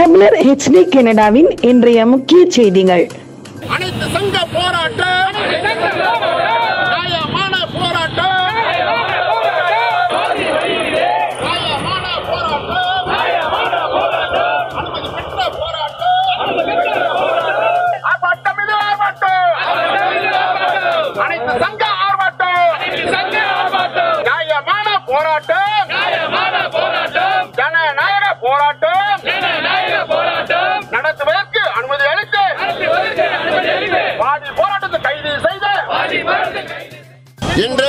நிருபர் ஹெச்டி கனடாவின் இன்றைய முக்கிய செய்திகள் அனைத்து சங்க போராட்டம் நியாயமான போராட்டம் நியாயமான போராட்டம் அனுமதி பெற்ற போராட்டம் ஆர்ப்பாட்டம் இது ஆர்ப்பாட்டம் அனைத்து சங்க ஆர்ப்பாட்டம் நியாயமான போராட்டம் ஜனநாயக போராட்டம் நடத்துவதற்கு அனுமதி அளித்து பாதி போராட்டத்தை கைது செய்து இன்று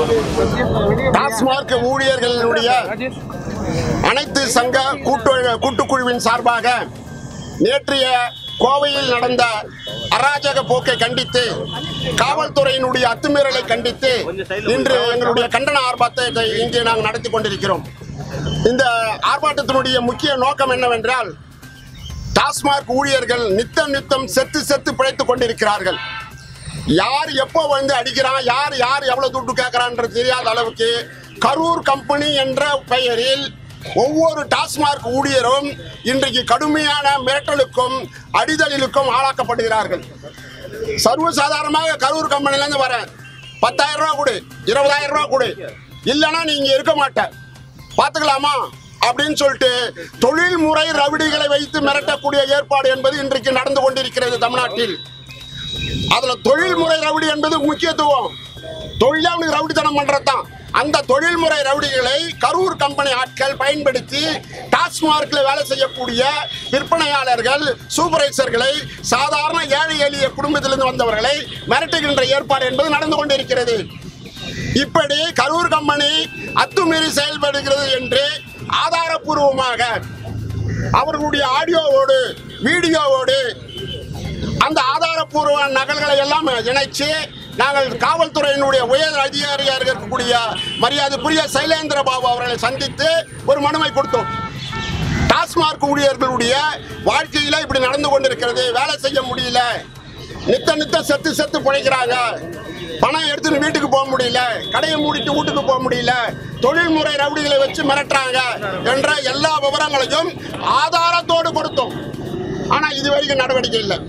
டாஸ்மார்க் ஊழியர்களுடைய அனைத்து சங்க கூட்டு கூட்டுக்குழுவின் சார்பாக நேற்றைய கோவையில் நடந்த அராஜக போக்கை கண்டித்து காவல்துறையினுடைய அத்துமீறலை கண்டித்து இன்று எங்களுடைய கண்டன ஆர்ப்பாட்டத்தை இங்கே நாங்கள் நடத்தி கொண்டிருக்கிறோம் இந்த ஆர்ப்பாட்டத்தினுடைய முக்கிய நோக்கம் என்னவென்றால் டாஸ்மாக் ஊழியர்கள் நித்தம் நித்தம் செத்து செத்து பிழைத்துக் கொண்டிருக்கிறார்கள் யார் எப்போ வந்து அடிக்கிறான் யார் யார் எவ்வளவு துட்டு கேட்கறான்றது தெரியாத அளவுக்கு கரூர் கம்பெனி என்ற பெயரில் ஒவ்வொரு டாஸ்மாக் ஊழியரும் இன்றைக்கு கடுமையான மிரட்டலுக்கும் அடிதலிலுக்கும் ஆளாக்கப்படுகிறார்கள் சர்வசாதாரணமாக கரூர் கம்பெனில இருந்து வரேன் பத்தாயிரம் ரூபாய் கொடு இருபதாயிரம் ரூபாய் கொடு இல்லைன்னா நீங்க இருக்க மாட்ட பாத்துக்கலாமா அப்படின்னு சொல்லிட்டு தொழில்முறை ரவுடிகளை வைத்து மிரட்டக்கூடிய ஏற்பாடு என்பது இன்றைக்கு நடந்து கொண்டிருக்கிறது தமிழ்நாட்டில் அதுல தொழில்முறை ரவுடி என்பது முக்கியத்துவம் தொழிலே அவனுக்கு ரவுடித்தனம் பண்றதுதான் அந்த தொழில்முறை ரவுடிகளை கரூர் கம்பெனி ஆட்கள் பயன்படுத்தி டாஸ்மார்க்ல வேலை செய்யக்கூடிய விற்பனையாளர்கள் சூப்பர்வைசர்களை சாதாரண ஏழை எளிய குடும்பத்திலிருந்து வந்தவர்களை மிரட்டுகின்ற ஏற்பாடு என்பது நடந்து கொண்டிருக்கிறது இப்படி கரூர் கம்பெனி அத்துமீறி செயல்படுகிறது என்று ஆதாரப்பூர்வமாக அவர்களுடைய ஆடியோவோடு வீடியோவோடு அந்த ஆதாரப்பூர்வ நகல்களை எல்லாம் இணைச்சு நாங்கள் காவல்துறையினுடைய உயர் அதிகாரியாக இருக்கக்கூடிய மரியாதைக்குரிய சைலேந்திர பாபு அவர்களை சந்தித்து ஒரு மனுவை கொடுத்தோம் டாஸ்மார்க் ஊழியர்களுடைய வாழ்க்கையில இப்படி நடந்து கொண்டிருக்கிறது வேலை செய்ய முடியல நித்த நித்த செத்து செத்து பிழைக்கிறாங்க பணம் எடுத்துன்னு வீட்டுக்கு போக முடியல கடையை மூடிட்டு வீட்டுக்கு போக முடியல தொழில்முறை ரவுடிகளை வச்சு மிரட்டுறாங்க என்ற எல்லா விவரங்களையும் ஆதாரத்தோடு கொடுத்தோம் ஆனா இது வரைக்கும் நடவடிக்கை இல்லை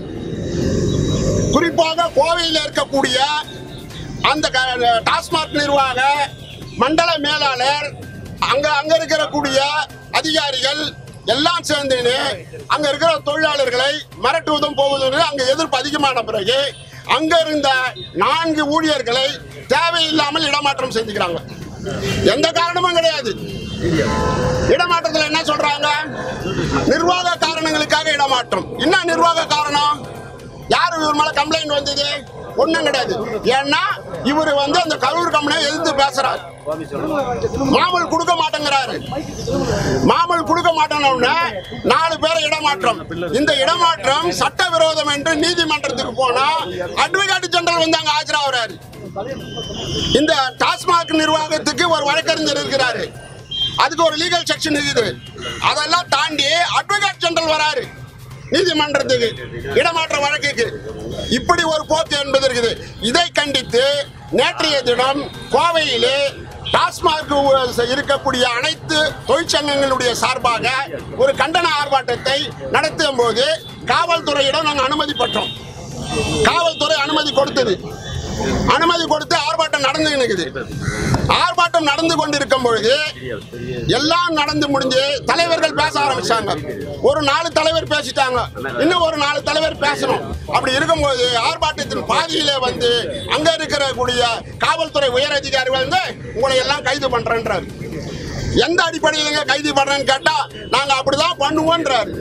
குறிப்பாக கோவையில் இருக்கக்கூடிய அந்த க- டாஸ்மாக் நிர்வாக மண்டல மேலாளர் அங்க அங்க இருக்கக்கூடிய அதிகாரிகள் எல்லாம் சேர்ந்துன்னு அங்க இருக்கிற தொழிலாளர்களை மிரட்டுவதும் போவதும் அங்க எதிர்ப்பு அதிகமான பிறகு அங்க இருந்த நான்கு ஊழியர்களை தேவையில்லாமல் இடமாற்றம் செஞ்சுக்கிறாங்க எந்த காரணமும் கிடையாது இடமாற்றத்தில் என்ன சொல்றாங்க நிர்வாக காரணங்களுக்காக இடமாற்றம் என்ன நிர்வாக காரணம் யார் இவர் மேல கம்ப்ளைண்ட் வந்தது ஒண்ணும் கிடையாது ஏன்னா இவர் வந்து அந்த கரூர் கம்பெனியை எதிர்த்து பேசுறாரு மாமல் கொடுக்க மாட்டேங்கிறாரு மாமல் கொடுக்க மாட்டேன்னு நாலு பேரை இடமாற்றம் இந்த இடமாற்றம் சட்டவிரோதம் என்று நீதிமன்றத்துக்கு போனா அட்வொகேட் ஜெனரல் வந்து அங்க ஆஜராகிறாரு இந்த டாஸ்மாக் நிர்வாகத்துக்கு ஒரு வழக்கறிஞர் இருக்கிறாரு அதுக்கு ஒரு லீகல் செக்ஷன் இருக்குது அதெல்லாம் தாண்டி அட்வொகேட் ஜெனரல் வராரு நீதிமன்றத்துக்கு இடமாற்ற வழக்குக்கு இப்படி ஒரு போக்கு என்பது இருக்குது இதை கண்டித்து நேற்றைய தினம் கோவையிலே டாஸ்மாக் இருக்கக்கூடிய அனைத்து தொழிற்சங்கங்களுடைய சார்பாக ஒரு கண்டன ஆர்ப்பாட்டத்தை நடத்திய போது காவல்துறையிடம் நாங்கள் அனுமதி பெற்றோம் காவல்துறை அனுமதி கொடுத்தது அனுமதி கொடுத்து ஆர்ப்பாட்டம் நடந்து இருக்குது ஆர்ப்பாட்டம் நடந்து கொண்டிருக்கும் பொழுது எல்லாம் நடந்து முடிஞ்சு தலைவர்கள் பேச ஆரம்பிச்சாங்க ஒரு நாலு தலைவர் பேசிட்டாங்க இன்னும் ஒரு நாலு தலைவர் பேசணும் அப்படி இருக்கும்போது ஆர்ப்பாட்டத்தின் பாதியிலே வந்து அங்க இருக்கிற கூடிய காவல்துறை உயர் அதிகாரி வந்து உங்களை எல்லாம் கைது பண்றேன்றாரு எந்த அடிப்படையிலங்க கைது பண்றேன்னு கேட்டா நாங்க அப்படிதான் பண்ணுவோன்றாரு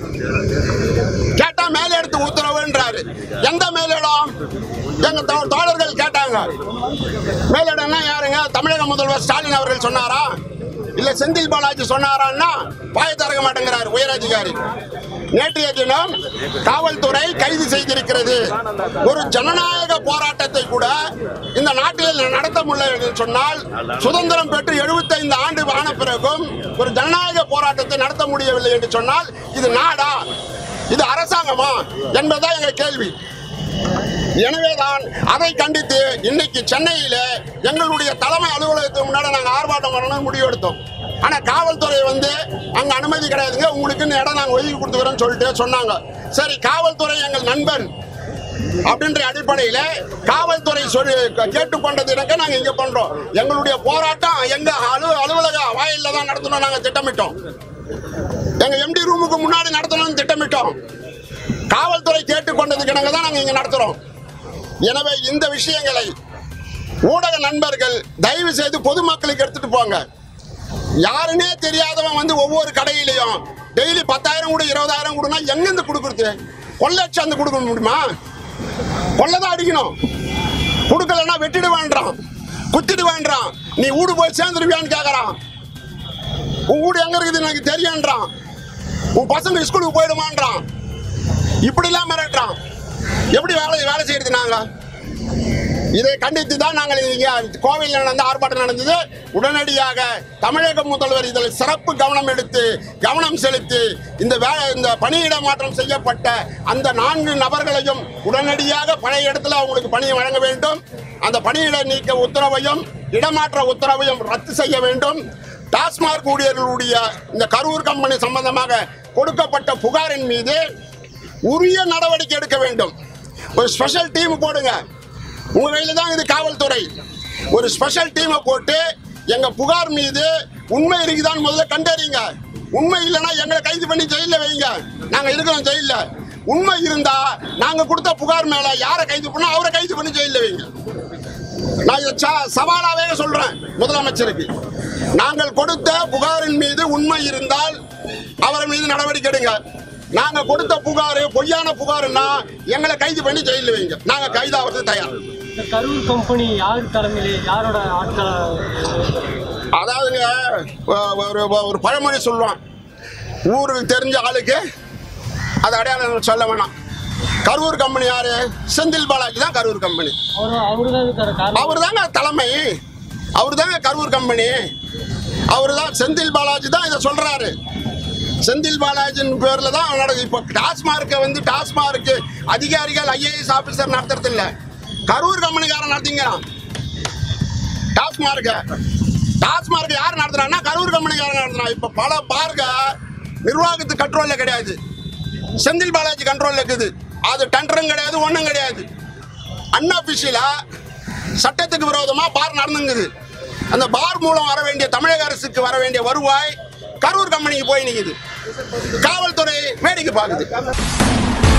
கேட்டா மேலிடத்து உத்தரவுன்றாரு எந்த மேலிடம் எங்க தோ- தோழர்கள் கேட்டாங்க மேலிடம்னா யாருங்க தமிழக முதல்வர் ஸ்டாலின் அவர்கள் சொன்னாரா இல்ல செந்தில் பாலாஜி சொன்னாரான்னா வாயை திறக்க மாட்டேங்கிறார் உயர் அதிகாரி நேற்றைய தினம் காவல்துறை கைது செய்திருக்கிறது ஒரு ஜனநாயக போராட்டத்தை கூட இந்த நாட்டில் நடத்த முடியல என்று சொன்னால் சுதந்திரம் பெற்று 75 ஆண்டு ஆன பிறகும் ஒரு ஜனநாயக போராட்டத்தை நடத்த முடியவில்லை என்று சொன்னால் இது நாடா இது அரசாங்கமா என்பதுதான் எங்க கேள்வி எனவேதான் அதை கண்டித்து இன்னைக்கு சென்னையில எங்களுடைய தலைமை அலுவலகத்துக்கு முன்னாடி நாங்கள் ஆர்ப்பாட்டம் வரணும்னு முடிவெடுத்தோம் ஆனா காவல்துறை வந்து அங்க அனுமதி கிடையாதுங்க உங்களுக்கு இந்த இடம் நாங்க ஒதுக்கி கொடுத்துக்கிறோம்னு சொல்லிட்டு சொன்னாங்க சரி காவல்துறை எங்கள் நண்பன் அப்படின்ற அடிப்படையில காவல்துறை சொல்லி கேட்டுக்கொண்டது இணக்க நாங்க இங்க பண்றோம் எங்களுடைய போராட்டம் எங்க அலு அலுவலக வாயில தான் நடத்தணும் நாங்க திட்டமிட்டோம் எங்க எம்டி ரூமுக்கு முன்னாடி நடத்தணும்னு திட்டமிட்டோம் காவல்துறை கேட்டுக்கொண்டதுக்கு இணங்க தான் நாங்க இங்க நடத்துறோம் எனவே இந்த விஷயங்களை ஊடக நண்பர்கள் தயவு செய்து பொதுமக்களுக்கு எடுத்துட்டு போங்க யாருன்னே தெரியாதவன் வந்து ஒவ்வொரு கடையிலையும் டெய்லி பத்தாயிரம் கூட இருபதாயிரம் கொடுனா எங்கிருந்து கொடுக்குறது கொள்ளட்சம் அந்த கொடுக்க முடியுமா கொள்ளதான் அடிக்கணும் கொடுக்கலன்னா வெட்டிடு வேண்டாம் குத்திடு வேண்டாம் நீ ஊடு போய் சேர்ந்துருவியான்னு கேட்கறான் உன் வீடு எங்க இருக்குது எனக்கு தெரியுன்றான் உன் பசங்க ஸ்கூலுக்கு போயிடுமான்றான் இப்படிலாம் மிரட்டுறான் எப்படி வேலை வேலை செய்யறது நாங்க இதை கண்டித்து தான் நாங்கள் இங்க கோவையில் நடந்த ஆர்ப்பாட்டம் நடந்தது உடனடியாக தமிழக முதல்வர் இதில் சிறப்பு கவனம் எடுத்து கவனம் செலுத்தி இந்த வேலை இந்த பணியிட மாற்றம் செய்யப்பட்ட அந்த நான்கு நபர்களையும் உடனடியாக பழைய இடத்துல அவங்களுக்கு பணியை வழங்க வேண்டும் அந்த பணியிட நீக்க உத்தரவையும் இடமாற்ற உத்தரவையும் ரத்து செய்ய வேண்டும் டாஸ்மாக் ஊழியர்களுடைய இந்த கரூர் கம்பெனி சம்பந்தமாக கொடுக்கப்பட்ட புகாரின் மீது உரிய நடவடிக்கை எடுக்க வேண்டும் ஒரு ஸ்பெஷல் டீம் போடுங்க உங்க கையில தான் இது காவல்துறை ஒரு ஸ்பெஷல் டீமை போட்டு எங்க புகார் மீது உண்மை இருக்குதான்னு முதல்ல கண்டறியுங்க உண்மை இல்லைன்னா எங்களை கைது பண்ணி ஜெயில வைங்க நாங்க இருக்கிறோம் ஜெயில உண்மை இருந்தா நாங்க கொடுத்த புகார் மேல யாரை கைது பண்ணா அவரை கைது பண்ணி ஜெயில வைங்க நான் இதை ச- சவாலாவே சொல்றேன் முதலமைச்சருக்கு நாங்கள் கொடுத்த புகாரின் மீது உண்மை இருந்தால் அவர் மீது நடவடிக்கை எடுங்க நாங்க கொடுத்த புகார் பொய்யான புகாருன்னா எங்களை கைது பண்ணி ஜெயில வைங்க நாங்க கைதாகிறது தயார் இந்த கரூர் கம்பெனி யார் தலைமையிலே யாரோட ஆட்களை அதாவதுங்க ஒ- ஒரு ஒரு பழமொழி சொல்லுவான் ஊருக்கு தெரிஞ்ச ஆளுக்கு அது அடையாளம் சொல்ல வேணாம் கரூர் கம்பெனி யாரு செந்தில் பாலாஜி தான் கரூர் கம்பெனி அவரு அவரு தான் இருக்காரு காரணம் அவர் தாங்க தலைமை அவர் தாங்க கரூர் கம்பெனி அவர் தான் செந்தில் பாலாஜி தான் இதை சொல்றாரு செந்தில் பாலாஜின் பேர்ல தான் நடக்குது இப்போ டாஸ்மார்க்கை வந்து டாஸ்மார்க் அதிகாரிகள் ஐஏஎஸ் ஆபீசர் நடத்துறது இல்ல கரூர் கம்பெனிக்காரன் நடத்திங்கிறான் டாஸ்மார்க்க டாஸ்மார்க் யார் நடத்துறான்னா கரூர் கம்பெனிக்காரன் நடத்துறான் இப்போ பல பார்க்க நிர்வாகத்து கண்ட்ரோல்ல கிடையாது செந்தில் பாலாஜி கண்ட்ரோல்ல இருக்குது அது டெண்டரும் கிடையாது ஒன்றும் கிடையாது அன்அபிஷியலா சட்டத்துக்கு விரோதமா பார் நடந்துங்குது அந்த பார் மூலம் வர வேண்டிய தமிழக அரசுக்கு வர வேண்டிய வருவாய் கரூர் கம்பெனிக்கு போய் நிக்குது காவல்துறை வேடிக்கை பார்க்குது